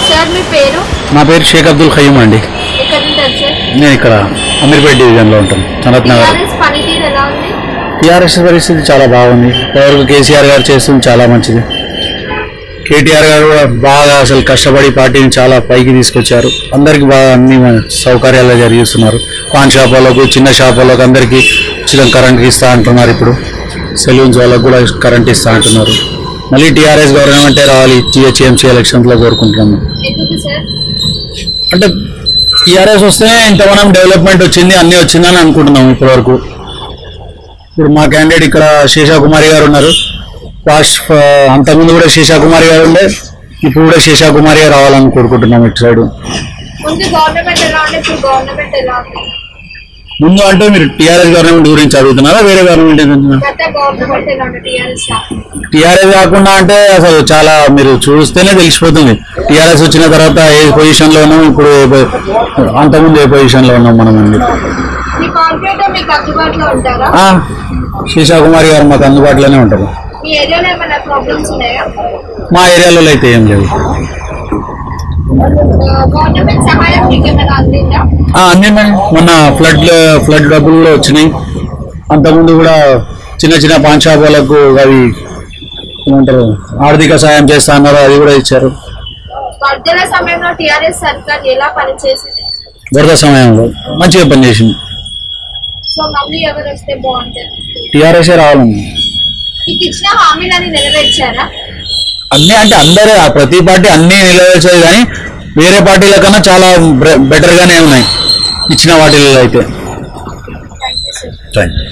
sir మీ పేరు నా పేరు షేక్ అబ్దుల్ ఖయ్యూమ్ అండి ఎక్కడ ఉంటారు సార్ నేను ఇక్కడ అమీర్పేట డివిజన్లో ఉంటాను సనత్ నగర్ టీఆర్ఎస్ పనితీరు ఎలా ఉంది టీఆర్ఎస్ పరిస్థితి చాలా బాగుంది ఎవరికి కేసీఆర్ గారు చేస్తుంది చాలా మంచిది కేటీఆర్ గారు కూడా బాగా అసలు కష్టపడి పార్టీని చాలా పైకి తీసుకొచ్చారు అందరికి బాగా అన్ని సౌకర్యాలు జరిగిస్తున్నారు పాన్ షాప్ వాళ్ళకు చిన్న షాప్ వాళ్ళకు అందరికీ ఉచిత కరెంట్ ఇస్తా అంటున్నారు ఇప్పుడు సెలూన్స్ వాళ్ళకు కూడా కరెంట్ ఇస్తా అంటున్నారు మళ్ళీ టీఆర్ఎస్ గవర్నమెంటే రావాలి జిహెచ్ఎంసీ ఎలక్షన్స్లో కోరుకుంటున్నాము ఎందుకు సార్ అంటే టీఆర్ఎస్ వస్తేనే ఇంత మనం డెవలప్మెంట్ వచ్చింది అన్నీ వచ్చిందని అనుకుంటున్నాం ఇప్పటివరకు ఇప్పుడు మా క్యాండిడేట్ ఇక్కడ శేషాకుమారి గారు ఉన్నారు లాస్ట్ అంతకుముందు కూడా శేషాకుమారి గారు ఉండే ఇప్పుడు కూడా శేషాకుమారి గారు రావాలని కోరుకుంటున్నాం ఇటు సైడ్ ముందు గవర్నమెంట్ ఎలా ఉండే ఇప్పుడు గవర్నమెంట్ ఎలా ఉంది ముందు అంటే మీరు టీఆర్ఎస్ గవర్నమెంట్ గురించి అడుగుతున్నారా వేరే గవర్నమెంట్ ఏదంటున్నా గత గవర్నమెంట్ ఎలా ఉండే టీఆర్ఎస్ టీఆర్ఎస్ కాకుండా అంటే అసలు చాలా మీరు చూస్తేనే తెలిసిపోతుంది టీఆర్ఎస్ వచ్చిన తర్వాత ఏ పొజిషన్ లో ఉన్నాం ఇప్పుడు ఏ పొ- అంతకుముందు ఏ పొజిషన్ లో ఉన్నాం మనం అండి మీ కార్పొరేటర్ మీకు అందుబాటులో ఉంటారా ఆ, శేషాకుమారి గారు మాకు అందుబాటులోనే ఉంటారు మీ ఏరియాలో ఏమైనా ప్రాబ్లమ్స్ ఉన్నాయా మా ఏరియాలో అయితే ఏం లేవు గవర్నమెంట్ సహాయం మీకు ఏమైనా అందిందా ఆ, అన్నీ మేడం మొన్న ఫ్లడ్ ఫ్లడ్ డబ్బులు కూడా వచ్చినాయి అంతకుముందు కూడా చిన్న చిన్న పాన్ షాప్ వాళ్ళకు అవి ఏమంటారు ఆర్థిక సాయం చేస్తా అన్నారు అది కూడా ఇచ్చారు వరదల సమయంలో టీఆర్ఎస్ సర్కార్ ఎలా పనిచేసింది వరద సమయంలో మంచిగా పనిచేసింది సో మళ్ళీ ఎవరు వస్తే బాగుంటుంది టీఆర్ఎస్ఏ రావాలండి మీకు ఇచ్చిన హామీలని నెరవేర్చారా అన్నీ అంటే అందరే ఆ ప్రతి పార్టీ అన్నీ నిలవేర్చేది కానీ వేరే పార్టీల కన్నా చాలా బెటర్ గానే ఉన్నాయి ఇచ్చిన వాటిల్లో అయితే thank you sir thank you